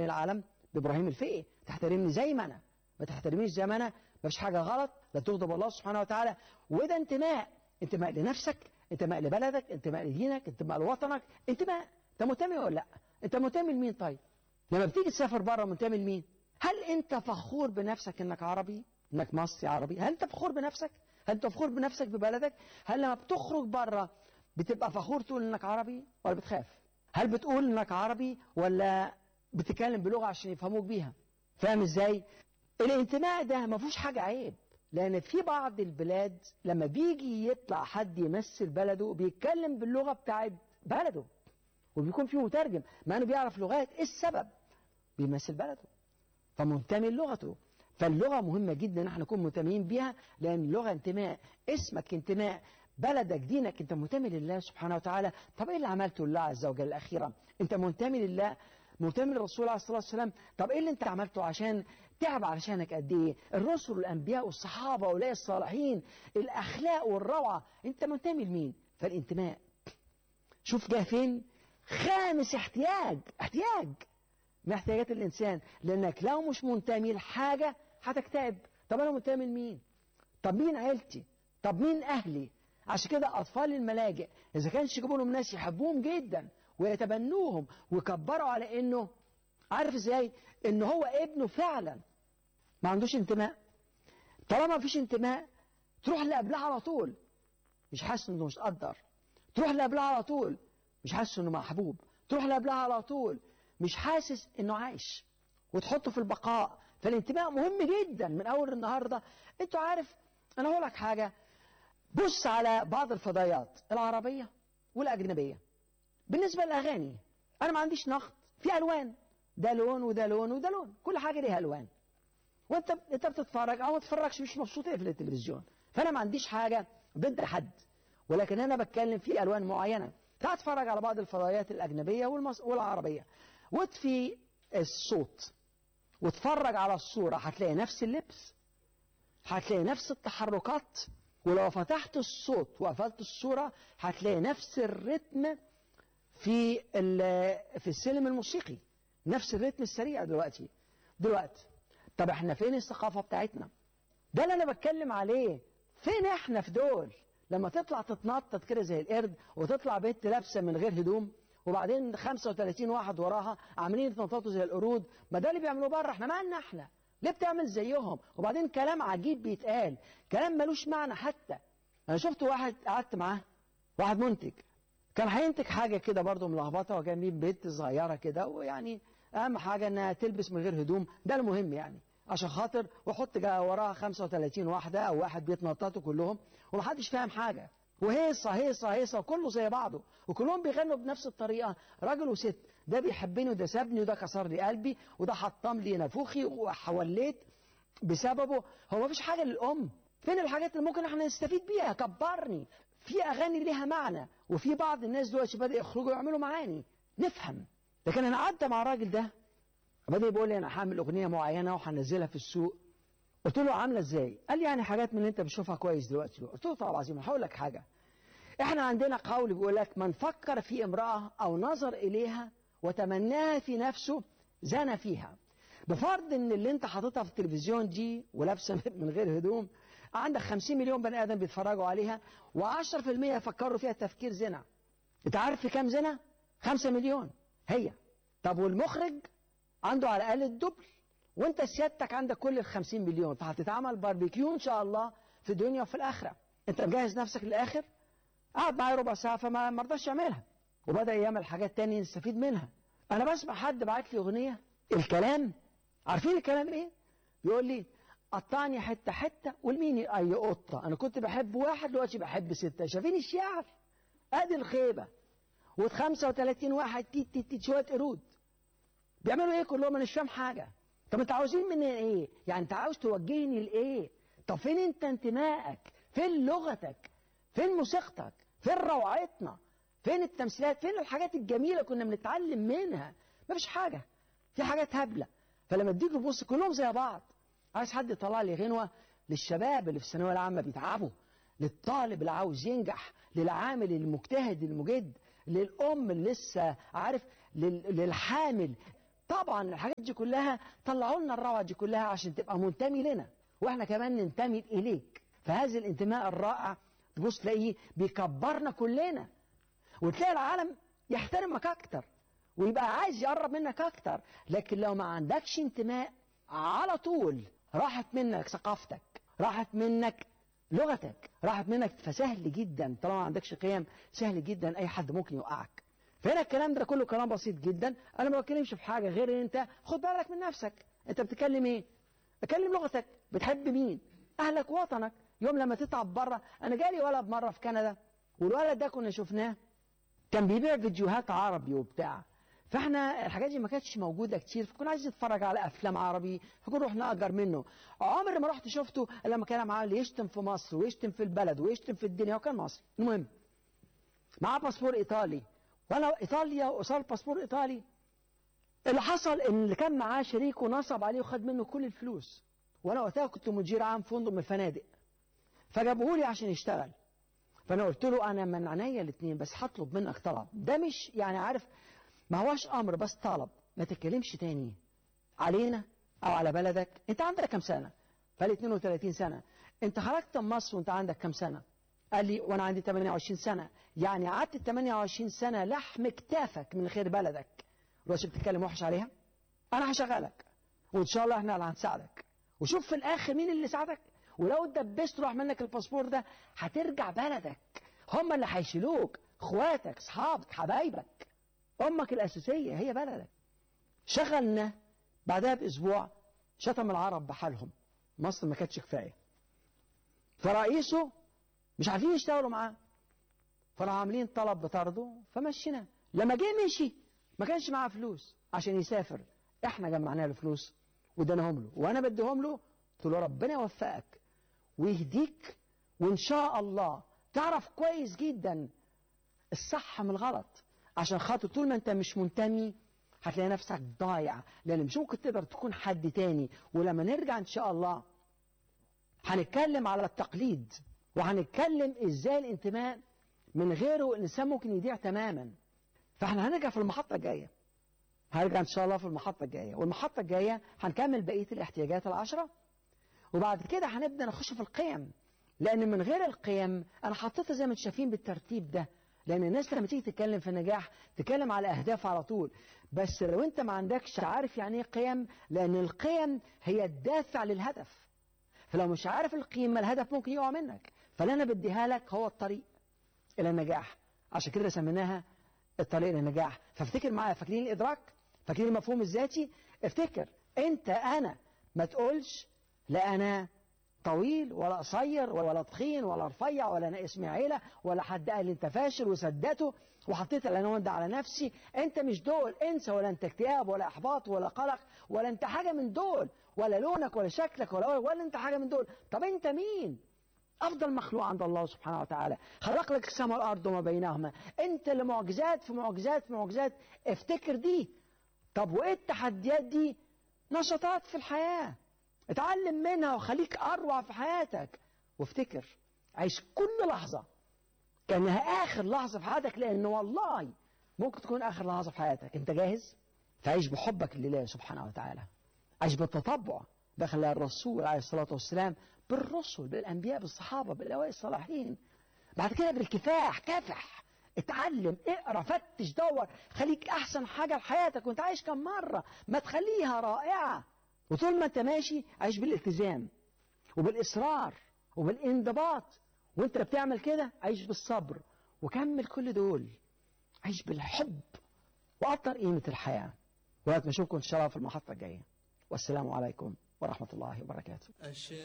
العالم بابراهيم الفقي تحترمني زي ما انا ما تحترميش زي ما انا ما فيش حاجه غلط لا تغضب الله سبحانه وتعالى وده انتماء انتماء لنفسك انتماء لبلدك انتماء لدينك انتماء لوطنك انتماء انت منتمي ولا لا انت منتمي لمين طيب لما بتيجي تسافر بره منتمي لمين هل انت فخور بنفسك انك عربي انك مصري عربي هل انت فخور بنفسك هل انت فخور بنفسك ببلدك هل لما بتخرج بره بتبقى فخور تقول انك عربي ولا بتخاف هل بتقول انك عربي ولا بتتكلم بلغه عشان يفهموك بيها فاهم ازاي الانتماء ده ما فيهوش حاجه عيب لان في بعض البلاد لما بيجي يطلع حد يمثل بلده بيتكلم باللغه بتاعت بلده وبيكون فيه مترجم مع انه بيعرف لغات ايه السبب بيمثل بلده فمنتمي لغته فاللغه مهمه جدا ان احنا نكون منتمين بيها لان اللغه انتماء اسمك انتماء بلدك دينك انت منتمي لله سبحانه وتعالى طب ايه اللي عملته لله عز وجل الاخيرا انت منتمي لله منتمي للرسول عليه الصلاه والسلام طب ايه اللي انت عملته عشان تعب علشانك قد ايه الرسل والانبياء والصحابه واولياء الصالحين الاخلاق والروعه انت منتمي لمين فالانتماء شوف جه فين خامس احتياج احتياج من احتياجات الانسان لانك لو مش منتمي لحاجه هتكتئب طب انا منتمي لمين طب مين عيلتي طب مين اهلي عشان كده اطفال الملاجئ اذا كانش يجيبوا لهم ناس يحبوهم جدا ويتبنوهم ويكبروا على انه عارف ازاي ان هو ابنه فعلا ما عندوش انتماء طالما ما فيش انتماء تروح اللي قبلها على طول مش حاسس انه مش قدر تروح اللي قبلها على طول مش حاسس انه محبوب تروح اللي قبلها على طول مش حاسس انه عايش وتحطه في البقاء فالانتماء مهم جدا من اول النهارده انتوا عارف انا هقول لك حاجه بص على بعض الفضائيات العربيه والاجنبيه بالنسبه للاغاني انا ما عنديش نقد في الوان ده لون وده لون وده لون كل حاجه ليها الوان وانت انت بتتفرج او ما تتفرجش مش مبسوط ايه في التلفزيون فانا ما عنديش حاجه ضد حد ولكن انا بتكلم في الوان معينه تعال اتفرج على بعض الفضائيات الاجنبيه والمص... والعربيه واطفي الصوت واتفرج على الصوره هتلاقي نفس اللبس هتلاقي نفس التحركات ولو فتحت الصوت وقفلت الصوره هتلاقي نفس الريتم في في السلم الموسيقي نفس الريتم السريع دلوقتي دلوقتي طب احنا فين الثقافه بتاعتنا ده اللي انا بتكلم عليه فين احنا في دول لما تطلع تتنطط كده زي القرد وتطلع بنت لابسه من غير هدوم وبعدين 35 واحد وراها عاملين يتنططوا زي القرود ما ده اللي بيعملوه بره احنا مالنا احنا ليه بتعمل زيهم وبعدين كلام عجيب بيتقال كلام ملوش معنى حتى انا شفت واحد قعدت معاه واحد منتج كان هينتج حاجه كده برضه ملخبطه وجايبين بنت صغيره كده ويعني اهم حاجه انها تلبس من غير هدوم ده المهم يعني عشان خاطر وحط وراها 35 واحده او واحد بيتنططوا كلهم ومحدش فاهم حاجه وهيصه هيصه هيصه وكله زي بعضه وكلهم بيغنوا بنفس الطريقه راجل وست ده بيحبني وده سابني وده كسر لي قلبي وده حطم لي نافوخي وحوليت بسببه هو مفيش حاجه للام فين الحاجات اللي ممكن احنا نستفيد بيها كبرني في اغاني ليها معنى وفي بعض الناس دلوقتي بدا يخرجوا يعملوا معاني نفهم لكن انا قعدت مع الراجل ده بدا يقول لي انا هعمل اغنيه معينه وهنزلها في السوق قلت له عامله ازاي قال لي يعني حاجات من اللي انت بتشوفها كويس دلوقتي قلت له طبعا العظيم هقول لك حاجه احنا عندنا قول بيقول لك من فكر في امراه او نظر اليها وتمناها في نفسه زنى فيها بفرض ان اللي انت حاططها في التلفزيون دي ولابسه من غير هدوم عندك 50 مليون بني ادم بيتفرجوا عليها و10% يفكروا فيها تفكير زنا انت عارف في كام زنا 5 مليون هي طب والمخرج عنده على الاقل الدبل وانت سيادتك عندك كل ال 50 مليون فهتتعمل باربيكيو ان شاء الله في الدنيا وفي الاخره انت مجهز نفسك للاخر قعد معايا ربع ساعه فما ما رضاش يعملها وبدا يعمل حاجات تانية نستفيد منها انا بسمع حد بعت لي اغنيه الكلام عارفين الكلام ايه يقول لي قطعني حته حته والمين اي قطه انا كنت بحب واحد دلوقتي بحب سته شايفين الشعر ادي الخيبه و 35 واحد تيت تيت تيت شويه قرود بيعملوا ايه كلهم انا مش فاهم حاجه طب انت عاوزين مني ايه يعني انت عاوز توجهني لايه طب فين انت انتمائك فين لغتك فين موسيقتك فين روعتنا فين التمثيلات فين الحاجات الجميله كنا بنتعلم منها مفيش حاجه في حاجات هبله فلما تيجي تبص كلهم زي بعض عايز حد يطلع لي غنوه للشباب اللي في الثانويه العامه بيتعبوا للطالب اللي عاوز ينجح للعامل المجتهد المجد للام اللي لسه عارف للحامل طبعا الحاجات دي كلها طلعوا لنا الروعة دي كلها عشان تبقى منتمي لنا واحنا كمان ننتمي إليك فهذا الانتماء الرائع تبص تلاقيه بيكبرنا كلنا وتلاقي العالم يحترمك أكتر ويبقى عايز يقرب منك أكتر لكن لو ما عندكش انتماء على طول راحت منك ثقافتك راحت منك لغتك راحت منك فسهل جدا طالما ما عندكش قيم سهل جدا أي حد ممكن يوقعك فهنا الكلام ده كله كلام بسيط جدا انا ما بتكلمش في حاجه غير ان انت خد بالك من نفسك انت بتتكلم ايه اتكلم لغتك بتحب مين اهلك وطنك يوم لما تتعب بره انا جالي ولد مره في كندا والولد ده كنا شفناه كان بيبيع فيديوهات عربي وبتاع فاحنا الحاجات دي ما كانتش موجوده كتير فكنا عايزين نتفرج على افلام عربي فكنا نروح نأجر منه عمري ما رحت شفته الا لما كان معاه يشتم في مصر ويشتم في البلد ويشتم في الدنيا وكان مصري المهم معاه باسبور ايطالي وانا ايطاليا وصار باسبور ايطالي اللي حصل ان اللي كان معاه شريكه نصب عليه وخد منه كل الفلوس وانا وقتها كنت مدير عام فندق من الفنادق فجابوه لي عشان يشتغل فانا قلت له انا من عينيا الاثنين بس هطلب منك طلب ده مش يعني عارف ما هواش امر بس طلب ما تتكلمش تاني علينا او على بلدك انت عندك كم سنه فقال لي 32 سنه انت خرجت من مصر وانت عندك كم سنه قال لي وانا عندي 28 سنه يعني قعدت 28 سنه لحم كتافك من خير بلدك دلوقتي بتتكلم وحش عليها انا هشغلك وان شاء الله احنا اللي هنساعدك وشوف في الاخر مين اللي ساعدك ولو اتدبست راح منك الباسبور ده هترجع بلدك هم اللي هيشيلوك اخواتك اصحابك حبايبك امك الاساسيه هي بلدك شغلنا بعدها باسبوع شتم العرب بحالهم مصر ما كانتش كفايه فرئيسه مش عارفين يشتغلوا معاه فراحوا عاملين طلب بطرده فمشيناه لما جه مشي ما كانش معاه فلوس عشان يسافر احنا جمعنا له فلوس واديناهم له وانا بديهم له قلت له ربنا يوفقك ويهديك وان شاء الله تعرف كويس جدا الصح من الغلط عشان خاطر طول ما انت مش منتمي هتلاقي نفسك ضايع لان مش ممكن تقدر تكون حد تاني ولما نرجع ان شاء الله هنتكلم على التقليد وهنتكلم ازاي الانتماء من غيره الانسان ممكن يضيع تماما فاحنا هنرجع في المحطة الجاية هنرجع ان شاء الله في المحطة الجاية والمحطة الجاية هنكمل بقية الاحتياجات العشرة وبعد كده هنبدأ نخش في القيم لان من غير القيم انا حطيتها زي ما انتم شايفين بالترتيب ده لان الناس لما تيجي تتكلم في النجاح تتكلم على اهداف على طول بس لو انت ما عندكش عارف يعني ايه قيم لان القيم هي الدافع للهدف فلو مش عارف القيمة الهدف ممكن يقع منك فاللي انا بديها لك هو الطريق الى النجاح عشان كده سميناها الطريق للنجاح فافتكر معايا فاكرين الادراك فاكرين المفهوم الذاتي افتكر انت انا ما تقولش لا انا طويل ولا قصير ولا تخين ولا رفيع ولا انا اسمي عيله ولا حد قال لي انت فاشل وسدته وحطيت العنوان ده على نفسي انت مش دول انسى ولا انت اكتئاب ولا احباط ولا قلق ولا انت حاجه من دول ولا لونك ولا شكلك ولا ولا انت حاجه من دول طب انت مين افضل مخلوق عند الله سبحانه وتعالى خلق لك السماء والارض وما بينهما انت اللي معجزات في معجزات في معجزات افتكر دي طب وايه التحديات دي نشاطات في الحياه اتعلم منها وخليك اروع في حياتك وافتكر عيش كل لحظه كانها اخر لحظه في حياتك لان والله ممكن تكون اخر لحظه في حياتك انت جاهز فعيش بحبك لله سبحانه وتعالى عيش بالتطبع دخل الرسول عليه الصلاه والسلام بالرسل بالانبياء بالصحابه بالاوائل الصالحين بعد كده بالكفاح كافح اتعلم اقرا فتش دور خليك احسن حاجه لحياتك وانت عايش كم مره ما تخليها رائعه وطول ما انت ماشي عيش بالالتزام وبالاصرار وبالانضباط وانت بتعمل كده عيش بالصبر وكمل كل دول عيش بالحب وقدر قيمه الحياه وقت ما اشوفكم ان شاء الله في المحطه الجايه والسلام عليكم ورحمه الله وبركاته